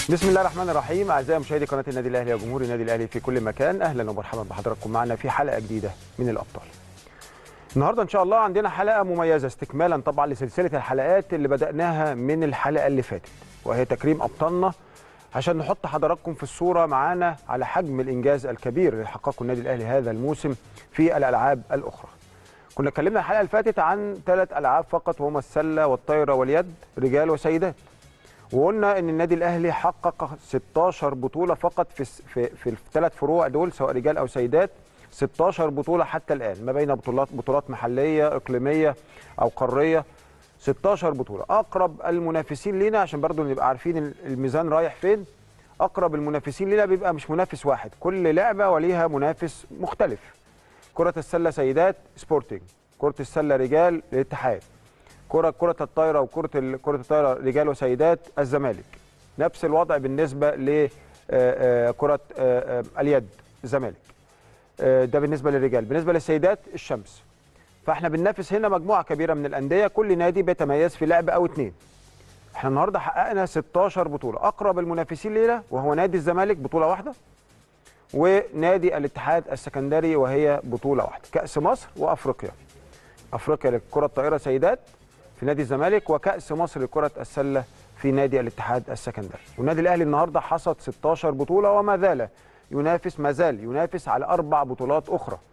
بسم الله الرحمن الرحيم اعزائي مشاهدي قناه النادي الاهلي وجمهور النادي الاهلي في كل مكان اهلا ومرحبا بحضراتكم معنا في حلقه جديده من الابطال. النهارده ان شاء الله عندنا حلقه مميزه استكمالا طبعا لسلسله الحلقات اللي بداناها من الحلقه اللي فاتت وهي تكريم ابطالنا عشان نحط حضراتكم في الصوره معانا على حجم الانجاز الكبير اللي حققه النادي الاهلي هذا الموسم في الالعاب الاخرى. كنا اتكلمنا الحلقه اللي فاتت عن ثلاث العاب فقط وهما السله والطايره واليد رجال وسيدات. وقلنا ان النادي الاهلي حقق 16 بطوله فقط في في في الثلاث فروع دول سواء رجال او سيدات 16 بطوله حتى الان ما بين بطولات بطولات محليه اقليميه او قاريه 16 بطوله اقرب المنافسين لينا عشان برضو نبقى عارفين الميزان رايح فين اقرب المنافسين لينا بيبقى مش منافس واحد كل لعبه وليها منافس مختلف كره السله سيدات سبورتنج كره السله رجال الاتحاد كرة كرة الطايرة وكرة ال- كرة الطايرة رجال وسيدات الزمالك نفس الوضع بالنسبة لكرة اليد الزمالك آه، ده بالنسبة للرجال بالنسبة للسيدات الشمس فاحنا بننافس هنا مجموعة كبيرة من الأندية كل نادي بيتميز في لعبة أو اتنين احنا النهاردة حققنا 16 بطولة أقرب المنافسين لينا وهو نادي الزمالك بطولة واحدة ونادي الاتحاد السكندري وهي بطولة واحدة كأس مصر وأفريقيا افريقيا لكره الطائره سيدات في نادي الزمالك وكاس مصر لكره السله في نادي الاتحاد السكندري والنادي الاهلي النهارده حصد 16 بطوله وما زال ينافس ما زال ينافس على اربع بطولات اخرى